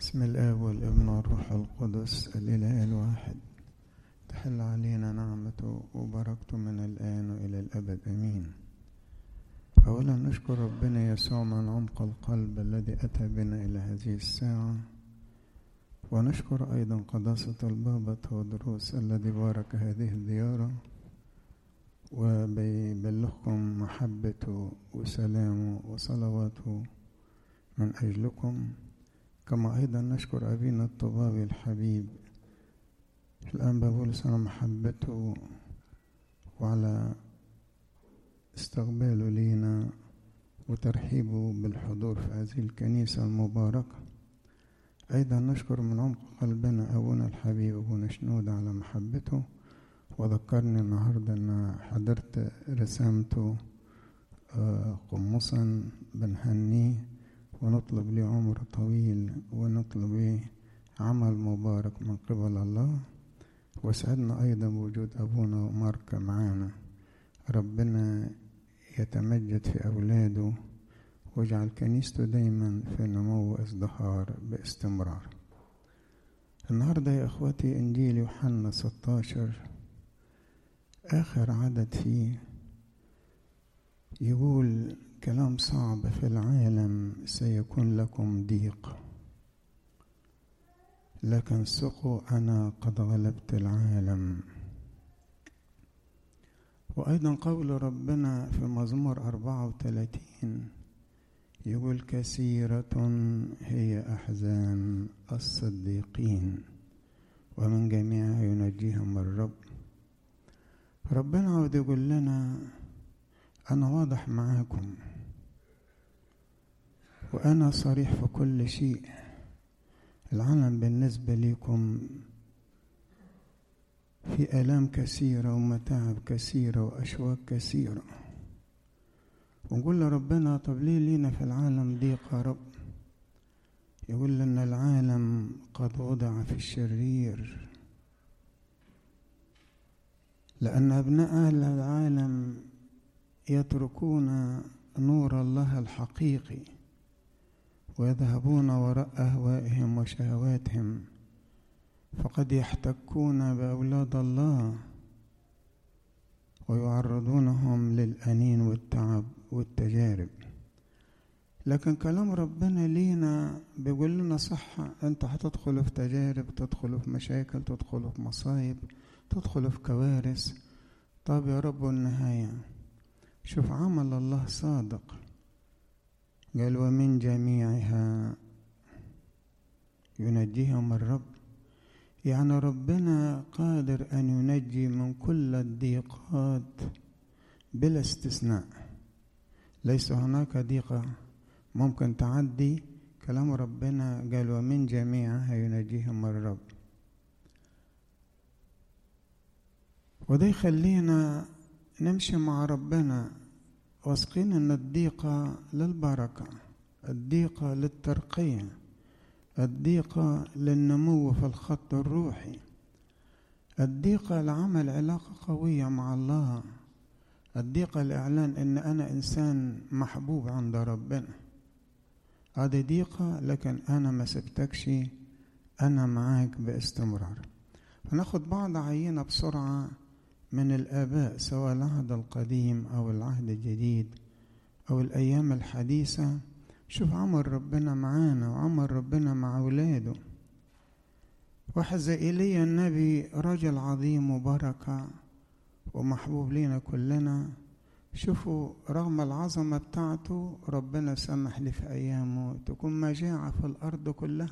بسم الآب والابن والروح القدس الإله الواحد تحل علينا نعمته وبركته من الآن وإلى الأبد أمين أولا نشكر ربنا يسوع من عمق القلب الذي أتى بنا إلى هذه الساعة ونشكر أيضا قداسة البابا تودروس الذي بارك هذه الزيارة وبيبلغكم محبته وسلامه وصلواته من أجلكم كما أيضا نشكر أبينا الطبابي الحبيب الآن بولس على محبته وعلى استقباله لينا وترحيبه بالحضور في هذه الكنيسة المباركة أيضا نشكر من عمق قلبنا أبونا الحبيب أبونا شنود على محبته وذكرني النهاردة أن حضرت رسامته قمصا بنهنيه ونطلب لي عمر طويل ونطلب لي عمل مبارك من قبل الله وسعدنا أيضا بوجود أبونا مارك معانا ربنا يتمجد في أولاده واجعل كنيسته دايما في نمو وازدهار باستمرار النهاردة يا أخوتي إنجيل يوحنا 16 آخر عدد فيه يقول كلام صعب في العالم سيكون لكم ضيق لكن ثقوا أنا قد غلبت العالم وأيضا قول ربنا في مزمور أربعة وثلاثين يقول كثيرة هي أحزان الصديقين ومن جميعها ينجيهم الرب ربنا عاود يقول لنا أنا واضح معاكم وأنا صريح في كل شيء العالم بالنسبة لكم في آلام كثيرة ومتاعب كثيرة وأشواك كثيرة ونقول لربنا طب ليه لينا في العالم ضيق يا رب يقول لنا العالم قد وضع في الشرير لأن أبناء أهل العالم يتركون نور الله الحقيقي ويذهبون وراء أهوائهم وشهواتهم فقد يحتكون بأولاد الله ويعرضونهم للأنين والتعب والتجارب لكن كلام ربنا لينا بيقول لنا صح انت هتدخلوا في تجارب تدخلوا في مشاكل تدخلوا في مصايب تدخلوا في كوارث طب يا رب النهاية شوف عمل الله صادق قال ومن جميعها ينجيهم الرب يعني ربنا قادر أن ينجي من كل الضيقات بلا استثناء ليس هناك ضيقة ممكن تعدي كلام ربنا قال ومن جميعها ينجيهم الرب وده يخلينا نمشي مع ربنا واثقين ان الضيقة للبركة الضيقة للترقية الضيقة للنمو في الخط الروحي الضيقة لعمل علاقة قوية مع الله الضيقة لإعلان إن أنا إنسان محبوب عند ربنا هذه ضيقة لكن أنا ما سبتكش أنا معاك باستمرار فناخد بعض عينة بسرعة من الآباء سواء العهد القديم أو العهد الجديد أو الأيام الحديثة شوف عمل ربنا معانا وعمل ربنا مع أولاده واحد زي إيليا النبي رجل عظيم وبركة ومحبوب لينا كلنا شوفوا رغم العظمة بتاعته ربنا سمح لي في أيامه تكون مجاعة في الأرض كلها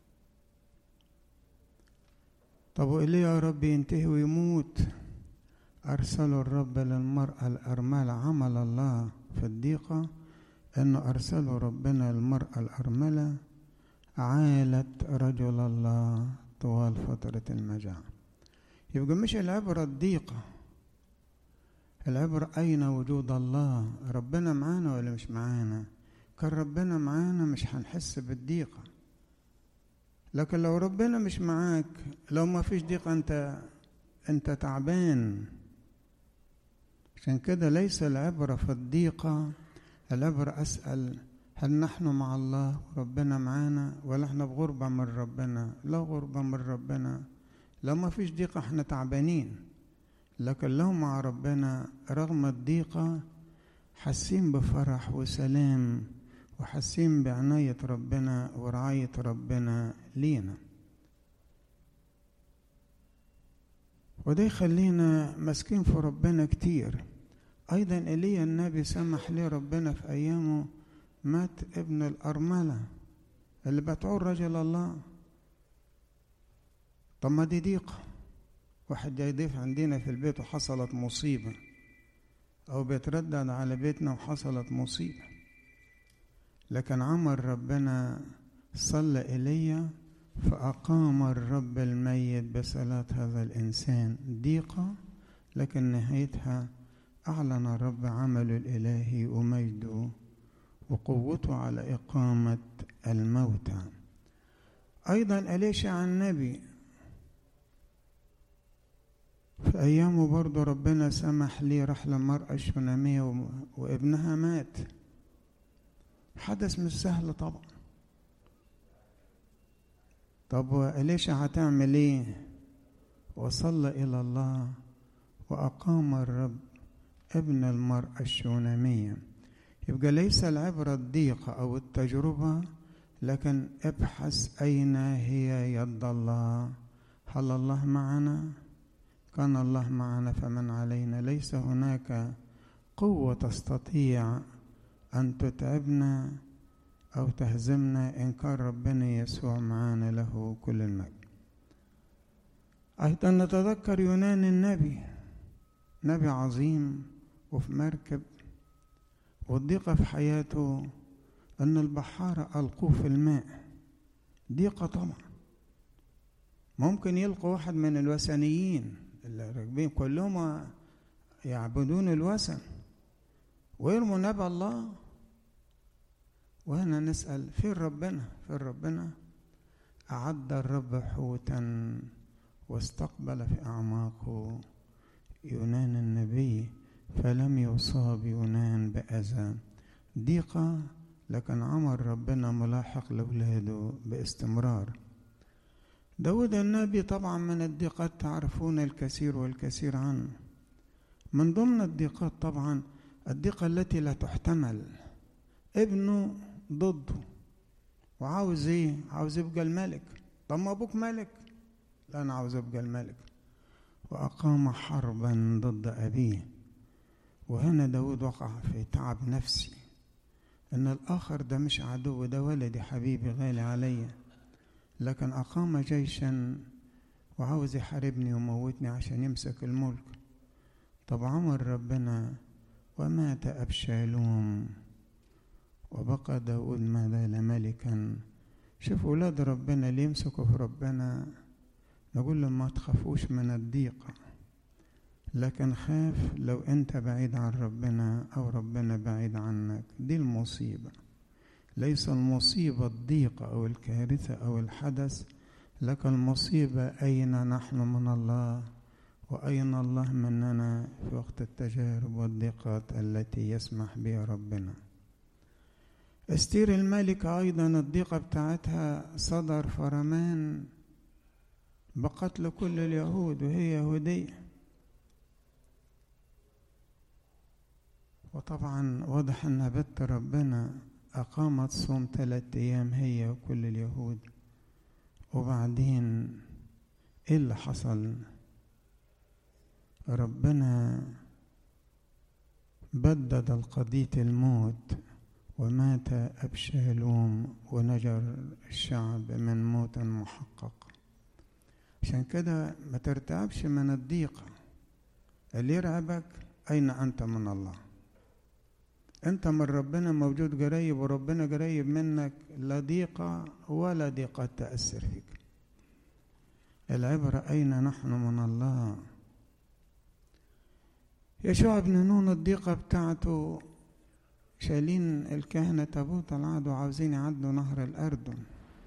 طب وإيليا يا رب ينتهي ويموت أرسله الرب للمرأة الأرملة عمل الله في الضيقة أنه أرسله ربنا المرأة الأرملة عالت رجل الله طوال فترة المجاعة يبقى مش العبرة الضيقة العبرة أين وجود الله ربنا معانا ولا مش معانا كان ربنا معانا مش هنحس بالضيقة لكن لو ربنا مش معاك لو ما فيش ضيقة أنت أنت تعبان عشان كده ليس العبرة في الضيقة العبرة أسأل هل نحن مع الله وربنا معانا ولا احنا بغربة من ربنا لا غربة من ربنا لو ما فيش ضيقة احنا تعبانين لكن لو مع ربنا رغم الضيقة حاسين بفرح وسلام وحاسين بعناية ربنا ورعاية ربنا لينا وده يخلينا ماسكين في ربنا كتير أيضا إيليا النبي سمح ليه ربنا في أيامه مات ابن الأرملة اللي بتعور رجل الله طب ما دي ضيقة واحد جاي يضيف عندنا في البيت وحصلت مصيبة أو بيتردد على بيتنا وحصلت مصيبة لكن عمر ربنا صلى إلي فأقام الرب الميت بصلاة هذا الإنسان ضيقة لكن نهايتها أعلن الرب عمله الإلهي ومجده وقوته على إقامة الموتى أيضا أليشع النبي في أيامه برضه ربنا سمح لي راح للمرأة الشنامية وابنها مات حدث مش سهل طبعا طب وإليشع هتعمل ايه وصلى إلى الله وأقام الرب ابن المرأة الشونامية يبقى ليس العبرة الضيقة أو التجربة لكن ابحث أين هي يد الله هل الله معنا كان الله معنا فمن علينا ليس هناك قوة تستطيع أن تتعبنا أو تهزمنا إن كان ربنا يسوع معانا له كل المجد أيضا نتذكر يونان النبي نبي عظيم وفي مركب والضيقة في حياته أن البحارة ألقوه في الماء ضيقة طبعا ممكن يلقوا واحد من الوثنيين اللي راكبين كلهم يعبدون الوثن ويرموا نبي الله وهنا نسأل فين ربنا فين ربنا أعد الرب حوتا واستقبل في أعماقه يونان النبي فلم يصاب يونان بأذى ضيقة لكن عمر ربنا ملاحق لأولاده باستمرار داود النبي طبعا من الضيقات تعرفون الكثير والكثير عنه من ضمن الضيقات طبعا الضيقة التي لا تحتمل ابنه ضده وعاوز ايه عاوز يبقى الملك طب ما ابوك ملك لا انا عاوز ابقى الملك واقام حربا ضد ابيه وهنا داود وقع في تعب نفسي ان الاخر ده مش عدو ده ولدي حبيبي غالي عليا لكن اقام جيشا وعاوز يحاربني ويموتني عشان يمسك الملك طب عمر ربنا ومات ابشالوم وبقى داود ما زال ملكا شوف ولاد ربنا اللي يمسكوا في ربنا نقول لهم ما تخافوش من الضيقة لكن خاف لو انت بعيد عن ربنا او ربنا بعيد عنك دي المصيبة ليس المصيبة الضيقة او الكارثة او الحدث لكن المصيبة اين نحن من الله واين الله مننا في وقت التجارب والضيقات التي يسمح بها ربنا استير الملكة أيضا الضيقة بتاعتها صدر فرمان بقتل كل اليهود وهي يهودية وطبعا واضح أن بنت ربنا أقامت صوم ثلاثة أيام هي وكل اليهود وبعدين إيه اللي حصل ربنا بدد القضية الموت ومات أبشالوم ونجر الشعب من موت محقق عشان كده ما ترتعبش من الضيقة اللي يرعبك أين أنت من الله أنت من ربنا موجود قريب وربنا قريب منك لا ضيقة ولا ضيقة تأثر فيك العبرة أين نحن من الله يشوع بن نون الضيقة بتاعته شايلين الكهنة تابوت العهد وعاوزين يعدوا نهر الأردن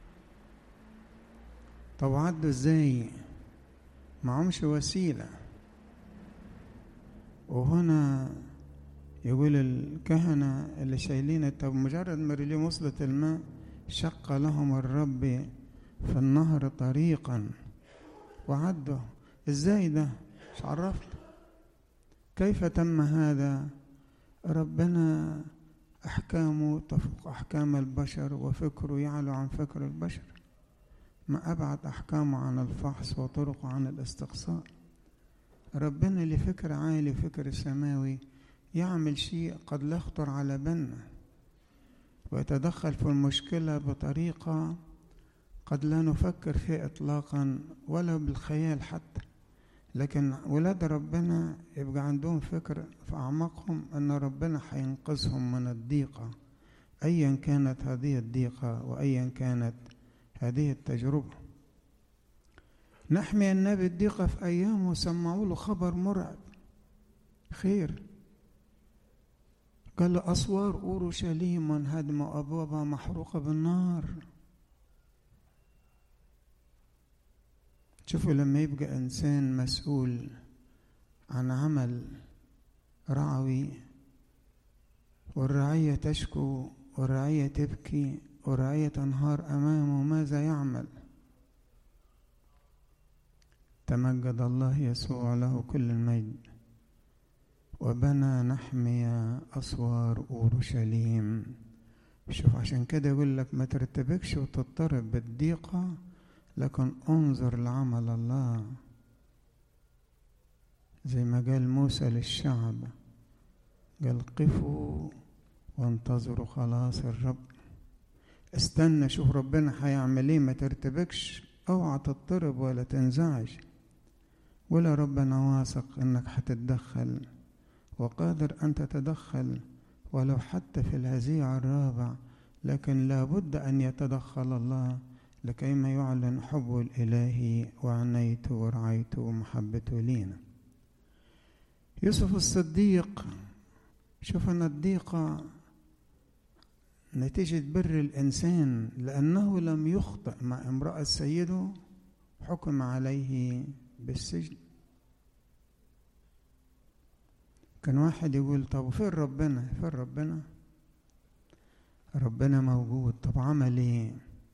طب عدوا ازاي معهمش وسيلة وهنا يقول الكهنة اللي شايلين طب مجرد ما رجليهم وصلت الماء شق لهم الرب في النهر طريقا وعدوا ازاي ده مش عرفنا كيف تم هذا ربنا أحكامه تفوق أحكام البشر وفكره يعلو عن فكر البشر ما أبعد أحكامه عن الفحص وطرقه عن الاستقصاء ربنا اللي فكر عالي وفكر سماوي يعمل شيء قد لا يخطر على بالنا ويتدخل في المشكلة بطريقة قد لا نفكر فيها إطلاقا ولا بالخيال حتى لكن ولاد ربنا يبقى عندهم فكر في أعماقهم أن ربنا هينقذهم من الضيقة أيا كانت هذه الضيقة وأيا كانت هذه التجربة نحمي النبي الضيقة في أيامه سمعوا له خبر مرعب خير قال له أسوار أورشليم منهدمة وأبوابها محروقة بالنار شوفوا لما يبقى إنسان مسؤول عن عمل رعوي والرعية تشكو والرعية تبكي والرعية تنهار أمامه ماذا يعمل تمجد الله يسوع له كل المجد وبنى نحمي أسوار أورشليم شوف عشان كده يقول لك ما ترتبكش وتضطرب بالضيقة لكن انظر لعمل الله زي ما قال موسى للشعب قال قفوا وانتظروا خلاص الرب استنى شوف ربنا هيعمل ايه ما ترتبكش اوعى تضطرب ولا تنزعج ولا ربنا واثق انك هتتدخل وقادر ان تتدخل ولو حتى في الهزيع الرابع لكن لابد ان يتدخل الله لكيما يعلن حبه الالهي وعنيته ورعيته ومحبته لينا يوسف الصديق شوف ان الضيقه نتيجة بر الإنسان لأنه لم يخطئ مع امرأة سيده حكم عليه بالسجن كان واحد يقول طب فين ربنا فين ربنا ربنا موجود طب عمل ايه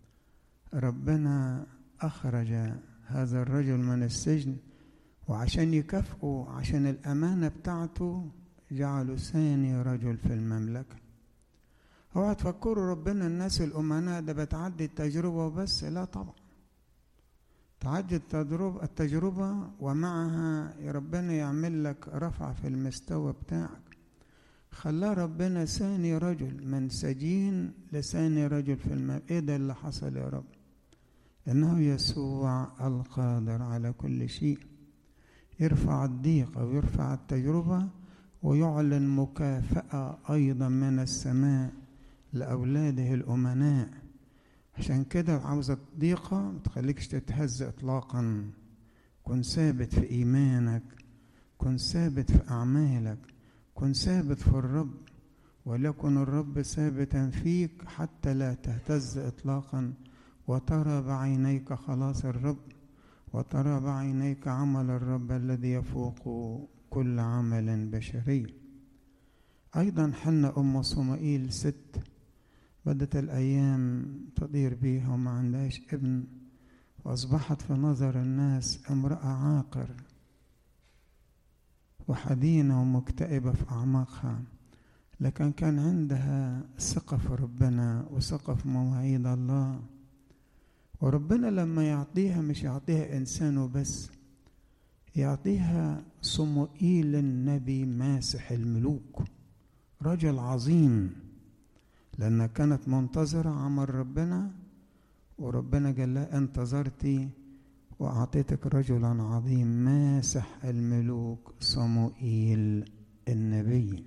ربنا أخرج هذا الرجل من السجن وعشان يكافئه عشان الأمانة بتاعته جعله ثاني رجل في المملكة اوعى تفكروا ربنا الناس الأمناء ده بتعدي التجربة وبس لا طبعا تعدي التجربة التجربة ومعها ربنا يعمل لك رفع في المستوى بتاعك خلاه ربنا ثاني رجل من سجين لثاني رجل في الماء ايه ده اللي حصل يا رب انه يسوع القادر على كل شيء يرفع الضيقة ويرفع التجربة ويعلن مكافأة أيضا من السماء لأولاده الأمناء عشان كده عاوزة ضيقة ما تخليكش تتهز إطلاقا كن ثابت في إيمانك كن ثابت في أعمالك كن ثابت في الرب وليكن الرب ثابتا فيك حتى لا تهتز إطلاقا وترى بعينيك خلاص الرب وترى بعينيك عمل الرب الذي يفوق كل عمل بشري أيضا حنا أم صمائيل ست بدت الأيام تطير بيها وما عندهاش ابن وأصبحت في نظر الناس امرأة عاقر وحزينة ومكتئبة في أعماقها لكن كان عندها ثقة في ربنا وثقة في مواعيد الله وربنا لما يعطيها مش يعطيها إنسان وبس يعطيها صموئيل النبي ماسح الملوك رجل عظيم لأنها كانت منتظرة عمل ربنا وربنا قال لها انتظرتي وأعطيتك رجلا عظيم ماسح الملوك صموئيل النبي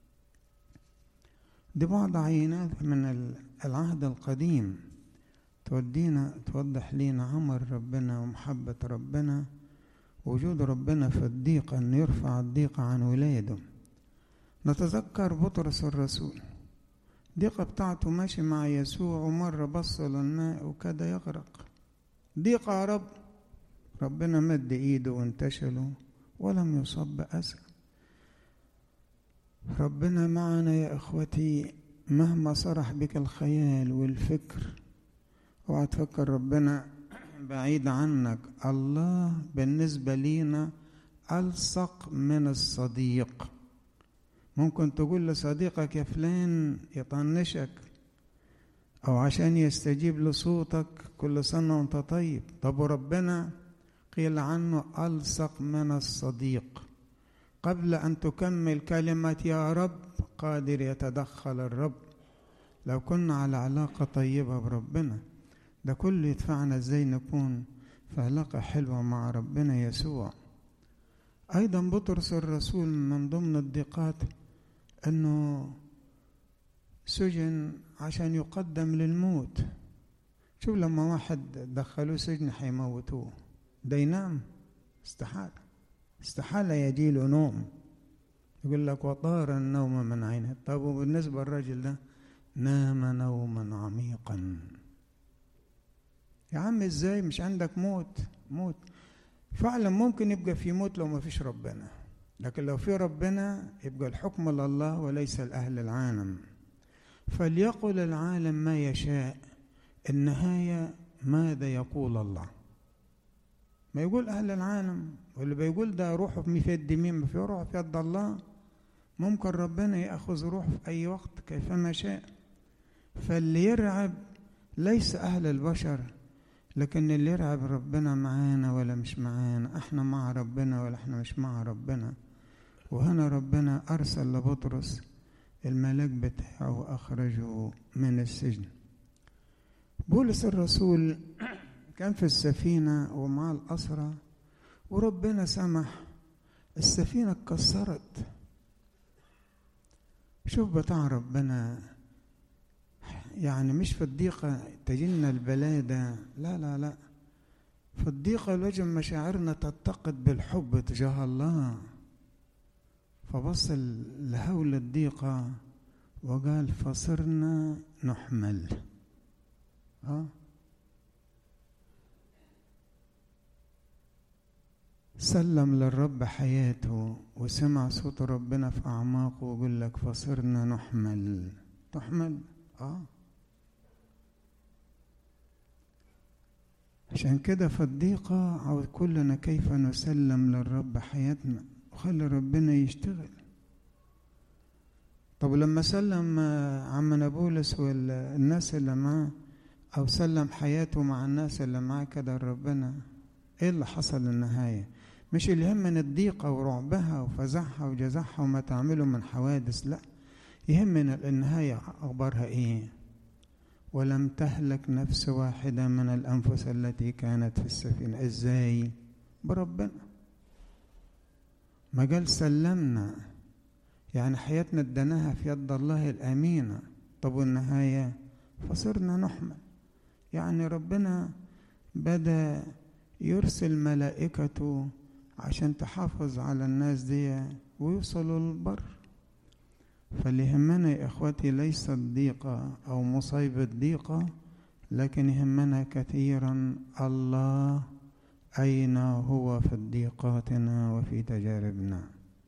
دي بعض عينات من العهد القديم تودينا توضح لينا عمل ربنا ومحبة ربنا وجود ربنا في الضيقة أن يرفع الضيقة عن ولاده نتذكر بطرس الرسول ضيقة بتاعته ماشي مع يسوع ومرة بص للماء وكاد يغرق ضيقة يا رب ربنا مد ايده وانتشله ولم يصب بأسى ربنا معنا يا اخوتي مهما صرح بك الخيال والفكر اوعى تفكر ربنا بعيد عنك الله بالنسبة لينا ألصق من الصديق ممكن تقول لصديقك يا فلان يطنشك أو عشان يستجيب لصوتك كل سنة وأنت طيب طب وربنا قيل عنه ألصق من الصديق قبل أن تكمل كلمة يا رب قادر يتدخل الرب لو كنا على علاقة طيبة بربنا ده كله يدفعنا ازاي نكون في علاقة حلوة مع ربنا يسوع أيضا بطرس الرسول من ضمن الضيقات أنه سجن عشان يقدم للموت شوف لما واحد دخلوه سجن حيموتوه ده ينام استحالة استحالة يجيله نوم يقول لك وطار النوم من عينه طب وبالنسبة للرجل ده نام نوما عميقا يا عم ازاي مش عندك موت موت فعلا ممكن يبقى في موت لو ما فيش ربنا لكن لو في ربنا يبقى الحكم لله وليس لأهل العالم فليقل العالم ما يشاء النهاية ماذا يقول الله ما يقول أهل العالم واللي بيقول ده روحه في يد مين ما في روحه في يد الله ممكن ربنا يأخذ روحه في أي وقت كيفما شاء فاللي يرعب ليس أهل البشر لكن اللي يرعب ربنا معانا ولا مش معانا احنا مع ربنا ولا احنا مش مع ربنا وهنا ربنا أرسل لبطرس الملاك بتاعه وأخرجه من السجن بولس الرسول كان في السفينة ومع الأسرة وربنا سمح السفينة اتكسرت شوف بتاع ربنا يعني مش في الضيقة تجينا البلادة لا لا لا في الضيقة لازم مشاعرنا تتقد بالحب تجاه الله فبص لهول الضيقة وقال فصرنا نحمل اه سلم للرب حياته وسمع صوت ربنا في أعماقه ويقول لك فصرنا نحمل تحمل اه عشان كده في الضيقة عاوز كلنا كيف نسلم للرب حياتنا وخلي ربنا يشتغل طب لما سلم عم نابولس والناس اللي معاه أو سلم حياته مع الناس اللي معاه كده لربنا إيه اللي حصل النهاية مش اللي يهمنا الضيقة ورعبها وفزعها وجزعها وما تعمله من حوادث لا يهمنا النهاية أخبارها إيه ولم تهلك نفس واحدة من الأنفس التي كانت في السفينة إزاي بربنا ما قال سلمنا يعني حياتنا اديناها في يد الله الأمينة طب والنهاية فصرنا نحمل يعني ربنا بدأ يرسل ملائكته عشان تحافظ على الناس دي ويوصلوا للبر فاللي يهمنا يا اخواتي ليس الضيقة او مصيبة ضيقة لكن يهمنا كثيرا الله أين هو في ضيقاتنا وفي تجاربنا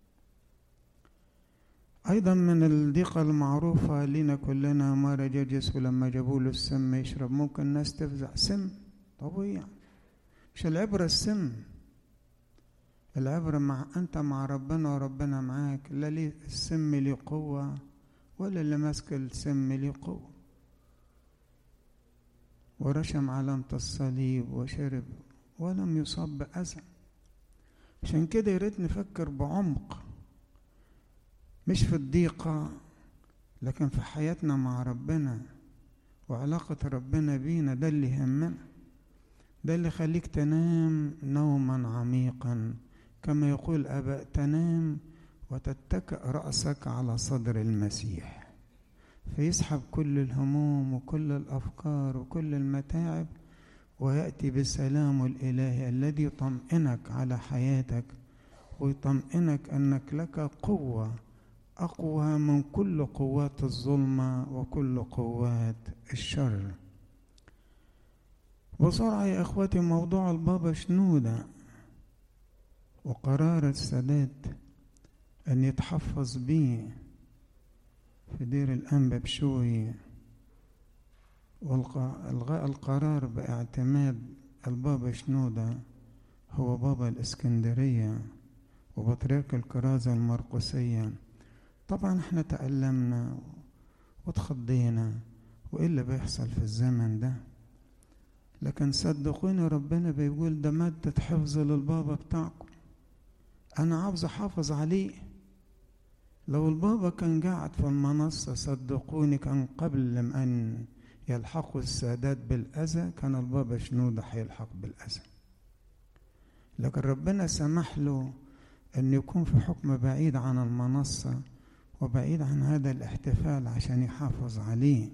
أيضا من الضيقة المعروفة لنا كلنا مارا جرجس ولما جابوا له السم يشرب ممكن الناس تفزع سم طبيعي مش العبرة السم العبرة مع أنت مع ربنا وربنا معاك لا لي السم لي قوة ولا اللي ماسك السم لي قوة ورشم علامة الصليب وشرب ولم يصاب بأذى عشان كده يا ريت نفكر بعمق مش في الضيقة لكن في حياتنا مع ربنا وعلاقة ربنا بينا ده اللي يهمنا ده اللي يخليك تنام نوما عميقا كما يقول أبا تنام وتتكأ رأسك على صدر المسيح فيسحب كل الهموم وكل الأفكار وكل المتاعب ويأتي بالسلام الإلهي الذي يطمئنك على حياتك ويطمئنك أنك لك قوة أقوى من كل قوات الظلمة وكل قوات الشر بسرعة يا إخواتي موضوع البابا شنودة وقرار السادات أن يتحفظ به في دير الأنبا بشوي والغاء القرار باعتماد البابا شنودة هو بابا الإسكندرية وبطريرك الكرازة المرقسية طبعا احنا تألمنا وتخضينا وإيه اللي بيحصل في الزمن ده لكن صدقوني ربنا بيقول ده مادة حفظ للبابا بتاعكم أنا عاوز أحافظ عليه لو البابا كان قاعد في المنصة صدقوني كان قبل أن يلحقوا السادات بالأذى كان البابا شنودة هيلحق بالأذى لكن ربنا سمح له أن يكون في حكم بعيد عن المنصة وبعيد عن هذا الاحتفال عشان يحافظ عليه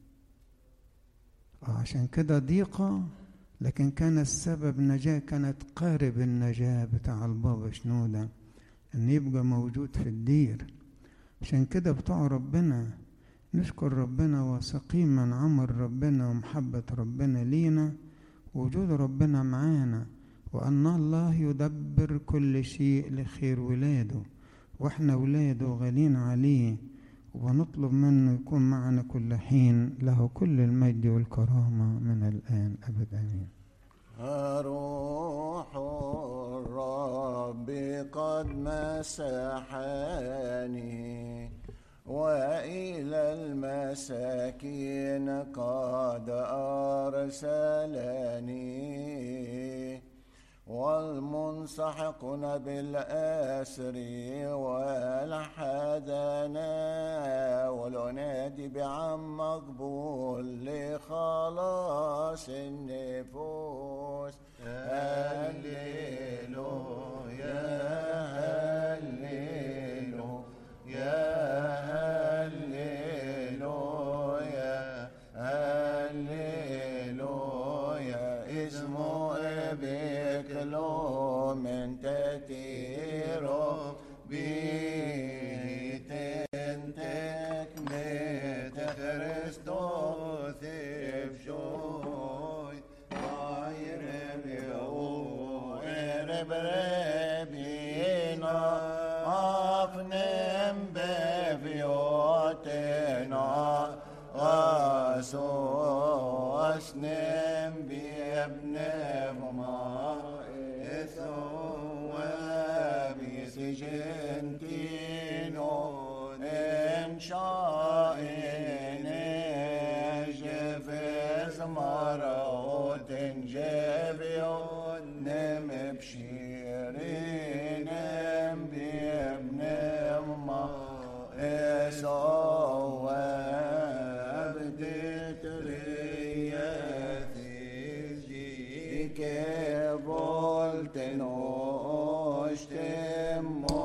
عشان كده ضيقة لكن كان السبب نجاة كانت قارب النجاة بتاع البابا شنودة أن يبقى موجود في الدير عشان كده بتوع ربنا نشكر ربنا واثقين من عمر ربنا ومحبة ربنا لينا وجود ربنا معانا وأن الله يدبر كل شيء لخير ولاده وإحنا ولاده غالين عليه ونطلب منه يكون معنا كل حين له كل المجد والكرامة من الآن أبد آمين روح الرب قد مسحني وإلى المساكين قد أرسلني والمنسحقون بالأسر والحزنا والعناد بعم مقبول لخلاص النفوس هللو يا هللو يا هللو يا هللو يا اسمه بكلو من تتيرو بيتنتك مت خريستوس بشوي غير بيو ارب ربينا افنم بفيوتنا واسوسنم بابن وما ثوابي سجنتينو ان شاء نجفز مرات جبيون نم بشيرين بابن ما صواب تريثي جيك بولت نوشتم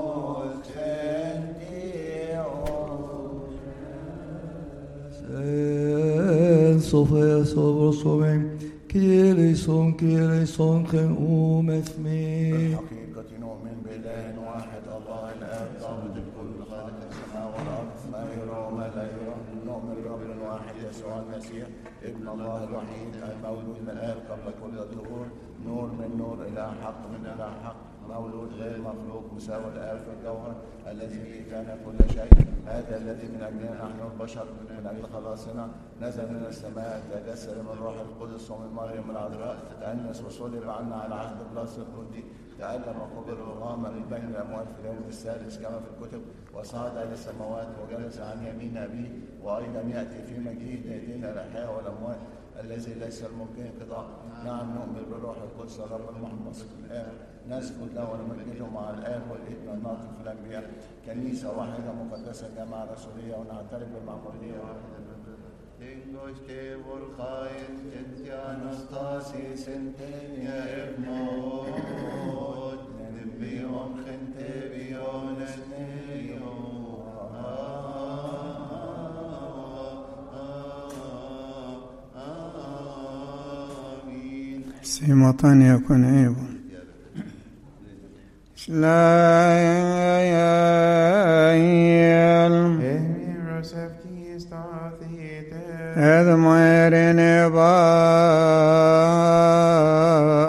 Sofia sobre somen, Kyrie son, Kyrie son, ken umethmi. الحقيقة نؤمن بإله واحد الله الآب ضابط الكل خالق السماء والأرض ما يرى وما لا يرى نؤمن برب واحد يسوع المسيح ابن الله الوحيد المولود من الآب قبل كل الظهور نور من نور إله حق من إله حق مولود غير مخلوق مساوي الآب في الجوهر الذي به كان كل شيء هذا الذي من أجلنا نحن البشر من أجل خلاصنا نزل من السماء تجسد من روح القدس ومن مريم العذراء تأنس وصلب عنا على عهد بلاس القدي تألم وقبل وقام من بين الأموات في اليوم الثالث كما في الكتب وصعد إلى السماوات وجلس عن يمين أبيه وأيضا يأتي في مجيء يدينا الأحياء والأموات الذي ليس الممكن انقضاء نعم نؤمن بالروح القدس الرب المحمص الآن نسجد له ونمجده مع الآب والابن الناطق في الأنبياء كنيسة واحدة مقدسة جامعة رسولية ونعترف بالمعمودية Tengois que volcáis, gente anastasis, centenia hermod, envión gente viones neo. Amin. سيمطان يكون عيب شلايل Emiros eftis tathite. هذا ميرين با